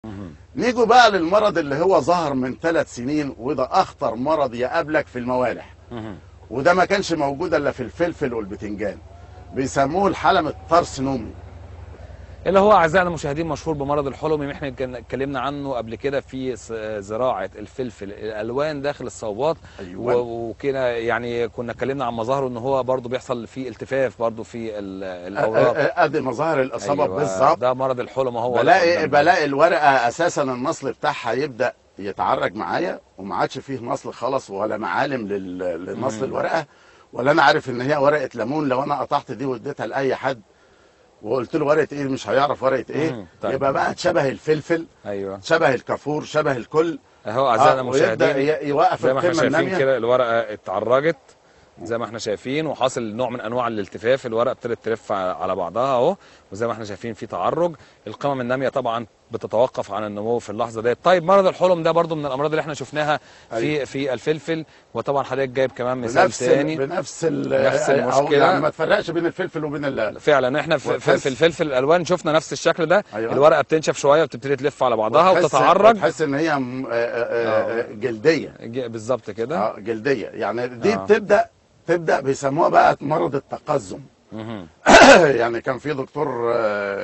نيجوا بقى للمرض اللي هو ظهر من ثلاث سنين وده اخطر مرض يقابلك في الموالح وده ما كانش موجود الا في الفلفل والبتنجان بيسموه الحلم الترسنومي اللي هو اعزائنا المشاهدين مشهور بمرض الحلمي احنا كان اتكلمنا عنه قبل كده في س- زراعه الفلفل الالوان داخل الصوبات أيوة. و- وكده يعني كنا اتكلمنا عن مظاهره ان هو برضه بيحصل فيه التفاف برضه في ال- الاوراق أ- أ- ادي مظاهر الاصابه أيوة، بالظبط ده مرض الحلم هو ده بلاقي قدام ده. بلاقي الورقه اساسا النصل بتاعها يبدا يتعرج معايا وما عادش فيه نصل خالص ولا معالم لل- لنصل الورقه ولا انا عارف ان هي ورقه ليمون لو انا قطعت دي واديتها لاي حد وقلت له ورقه ايه مش هيعرف ورقه ايه مم، طيب. يبقى بقى شبه الفلفل ايوه شبه الكافور شبه الكل اهو اعزائنا آه، ويبدا المشاهدين ي- يوقف زي ما احنا القمه شايفين الناميه كده الورقه اتعرجت زي ما احنا شايفين وحاصل نوع من انواع الالتفاف الورقه ابتدت تلف على على بعضها اهو وزي ما احنا شايفين في تعرج القمم الناميه طبعا بتتوقف عن النمو في اللحظه ديت طيب مرض الحلم ده برضو من الامراض اللي احنا شفناها في أيوة. في الفلفل وطبعا حضرتك جايب كمان مثال بنفس تاني ال- بنفس ال- بنفس أو المشكلة. يعني ما تفرقش بين الفلفل وبين ال فعلا احنا في, في, وتحس- في الفلفل الالوان شفنا نفس الشكل ده أيوة. الورقه بتنشف شويه وبتبتدي تلف على بعضها وتحس- وتتعرج وتحس ان هي م- آه، آه، آه، جلديه ج- بالظبط كده اه جلديه يعني دي آه. بتبدا تبدا بيسموها بقى مرض التقزم مهم. يعني كان في دكتور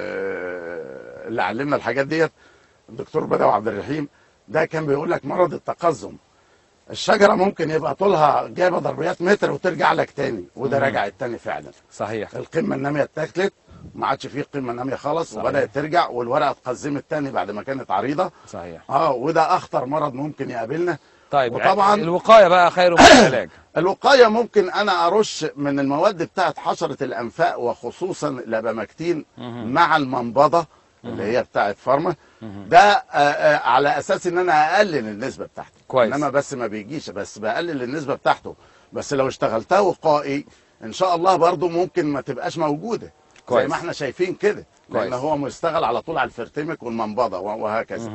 آه، اللي علمنا الحاجات ديت الدكتور بدوي عبد الرحيم ده كان بيقول لك مرض التقزم الشجره ممكن يبقى طولها جايبه ضربيات متر وترجع لك تاني وده رجع التاني فعلا صحيح القمه الناميه اتاكلت ما عادش فيه قمه ناميه خالص صحيح. وبدات ترجع والورقه اتقزمت تاني بعد ما كانت عريضه صحيح اه وده اخطر مرض ممكن يقابلنا طيب وطبعاً- الوقايه بقى خير من العلاج الوقايه ممكن انا ارش من المواد بتاعت حشره الانفاق وخصوصا الابامكتين مع المنبضه اللي هي بتاعت فارما ده آه، آه، على اساس ان انا اقلل النسبه بتاعته كويس. انما بس ما بيجيش بس بقلل النسبه بتاعته بس لو اشتغلتها وقائي ان شاء الله برضو ممكن ما تبقاش موجوده كويس. زي ما احنا شايفين كده لان كويس. هو مشتغل على طول على الفرتمك والمنبضه وهكذا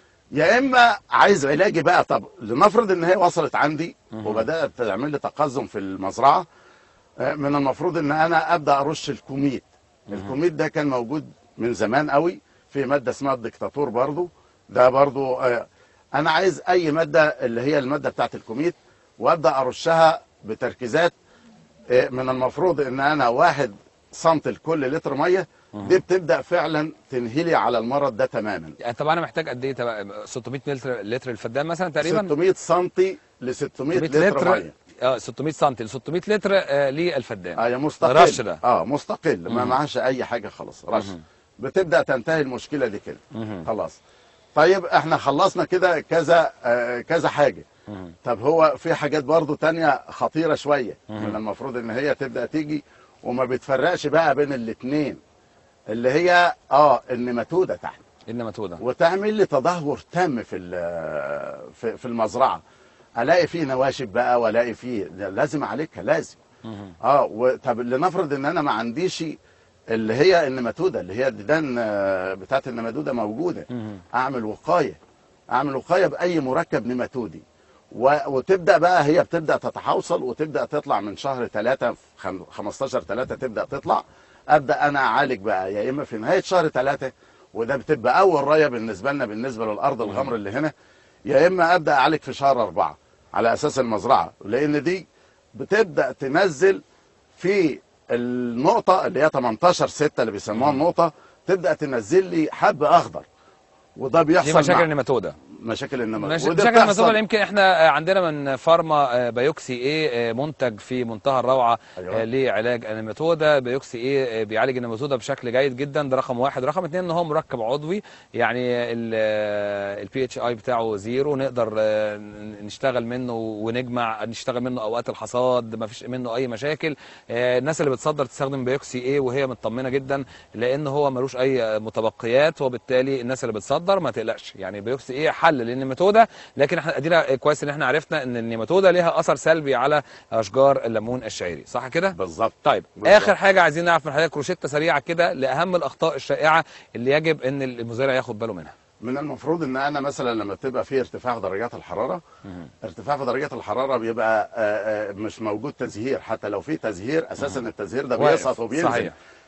يا اما عايز علاجي بقى طب لنفرض ان هي وصلت عندي وبدات تعمل لي تقزم في المزرعه آه، من المفروض ان انا ابدا ارش الكوميت الكوميت ده كان موجود من زمان قوي في ماده اسمها الدكتاتور برضو ده برضو آه، انا عايز اي ماده اللي هي الماده بتاعت الكوميت وابدا ارشها بتركيزات آه، من المفروض ان انا واحد سنت لكل لتر ميه دي بتبدا فعلا تنهلي على المرض ده تماما يعني طب انا محتاج قد ايه تبقى 600 لتر لتر الفدان مثلا تقريبا 600 سم ل 600 600 لتر, لتر ميه اه 600 سم ل 600 لتر آه للفدان اه مستقل الرش ده اه مستقل ما معهاش اي حاجه خلاص رش بتبدا تنتهي المشكله دي كده خلاص طيب احنا خلصنا كده كذا آه كذا حاجه طب هو في حاجات برضو تانية خطيره شويه من المفروض ان هي تبدا تيجي وما بتفرقش بقى بين الاثنين اللي هي اه النماتوده تحت انما تودا وتعمل لي تدهور تام في ال- في في المزرعه الاقي فيه نواشف بقى والاقي فيه لازم اعالجها لازم اه و- طب لنفرض ان انا ما عنديش اللي هي النماتوده اللي هي الديدان آه، بتاعت النماتوده موجوده اعمل وقايه اعمل وقايه باي مركب نماتودي و- وتبدا بقى هي بتبدا تتحوصل وتبدا تطلع من شهر 3 15 3 تبدا تطلع ابدا انا اعالج بقى يا اما في نهايه شهر 3 وده بتبقى اول رايه بالنسبه لنا بالنسبه للارض الغمر اللي هنا يا اما ابدا اعالج في شهر أربعة على اساس المزرعه لان دي بتبدا تنزل في النقطه اللي هي 18 6 اللي بيسموها النقطه تبدا تنزل لي حب اخضر وده دي بيحصل مشاكل مع النماتودا مشاكل النمو مش- وده مشاكل بتحصل- النماتودا اللي يمكن احنا آه، عندنا من فارما آه، بايوكسي ايه آه، منتج في منتهى الروعه أيوة. آه، لعلاج النماتودا بايوكسي ايه آه، بيعالج النماتودا بشكل جيد جدا ده رقم واحد رقم اتنين ان هو مركب عضوي يعني البي اتش اي بتاعه زيرو نقدر آه، ن- نشتغل منه ونجمع نشتغل منه اوقات الحصاد ما فيش منه اي مشاكل آه، الناس اللي بتصدر تستخدم بايوكسي ايه وهي مطمنه جدا لان هو ملوش اي متبقيات وبالتالي الناس اللي بتصدر ما تقلقش يعني بايوكسي ايه حل للنيماتودا لكن احنا ادينا كويس ان احنا عرفنا ان النيماتودا ليها اثر سلبي على اشجار الليمون الشعيري صح كده بالظبط طيب بالظبط. اخر حاجه عايزين نعرف من حضرتك روشته سريعه كده لاهم الاخطاء الشائعه اللي يجب ان المزارع ياخد باله منها من المفروض ان انا مثلا لما بتبقى في ارتفاع في درجات الحراره ارتفاع في درجات الحراره بيبقى آه، آه، مش موجود تزهير حتى لو في تزهير اساسا التزهير ده واقف. بيسقط وبينزل صحيح.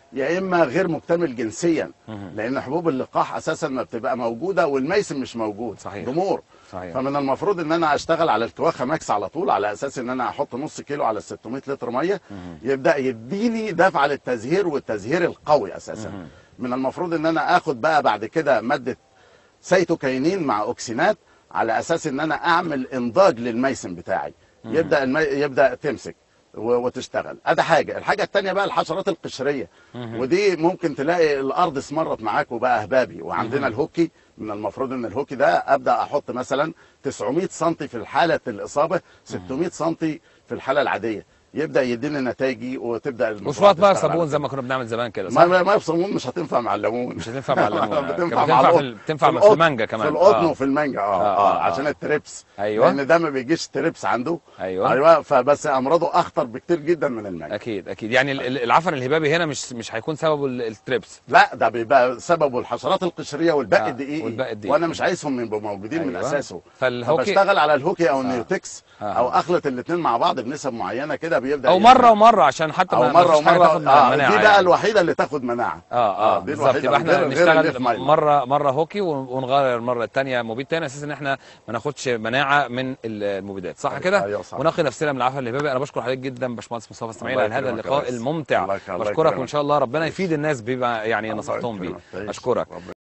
يا اما غير مكتمل جنسيا لان حبوب اللقاح اساسا ما بتبقى موجوده والميسم مش موجود صحيح. ضمور صحيح. فمن المفروض ان انا اشتغل على الكواخه ماكس على طول على اساس ان انا احط نص كيلو على ال 600 لتر ميه يبدا يديني دفعه للتزهير والتزهير القوي اساسا من المفروض ان انا اخد بقى بعد كده ماده سيتوكاينين مع اوكسينات على اساس ان انا اعمل انضاج للميسم بتاعي يبدا المي... يبدا تمسك و- وتشتغل ادي حاجه الحاجه الثانيه بقى الحشرات القشريه ودي ممكن تلاقي الارض اسمرت معاك وبقى هبابي وعندنا الهوكي من المفروض ان الهوكي ده ابدا احط مثلا 900 سم في حاله الاصابه 600 سم في الحاله العاديه يبدا يديني نتائجي وتبدا المزرعة وشويه بقى تشتغل على صابون كده. زي ما كنا بنعمل زمان كده صح؟ ما ما ما بصمون مش هتنفع مع الليمون مش هتنفع مع الليمون آه. بتنفع كانت مع بتنفع في القطن ال- بتنفع في القطن- المانجا كمان. في القطن آه. وفي المانجا اه, آه، آه, آه. عشان التريبس أيوة. لان ده ما بيجيش تريبس عنده أيوة. ايوه فبس امراضه اخطر بكتير جدا من المانجا اكيد اكيد يعني ال- ال- العفن الهبابي هنا مش مش هيكون سببه ال- التريبس لا ده بيبقى سببه الحشرات القشريه والباقي آه، الدقيقي والباقي الدقيقي. وانا مش عايزهم يبقوا موجودين من أيوة. اساسه فالهوكي- فبشتغل على الهوكي او النيوتكس آه. او اخلط الاثنين مع بعض بنسب معينه كده بيبدا او يبقى- مره ومره عشان حتى او ما ما مره فيش حاجة ومره تاخد آه مناعة دي بقى يعني. الوحيده اللي تاخد مناعه اه اه دي بالظبط الوحيدة يبقى احنا غير- غير نشتغل الليف مايل. مره مره هوكي ون- ونغير المره الثانيه مبيد تاني اساس ان احنا ما ناخدش مناعه من المبيدات صح أيوة، كده أيوة صح. ونقي نفسنا من العفن الهبابي انا بشكر حضرتك جدا باشمهندس مصطفى اسماعيل الله على هذا يكرمك يا اللقاء ريس. الممتع الله يك- الله بشكرك يكرمك. وان شاء الله ربنا يفيد الناس بما يعني الله نصحتهم بيه يكرمك. تعيش. اشكرك ربنا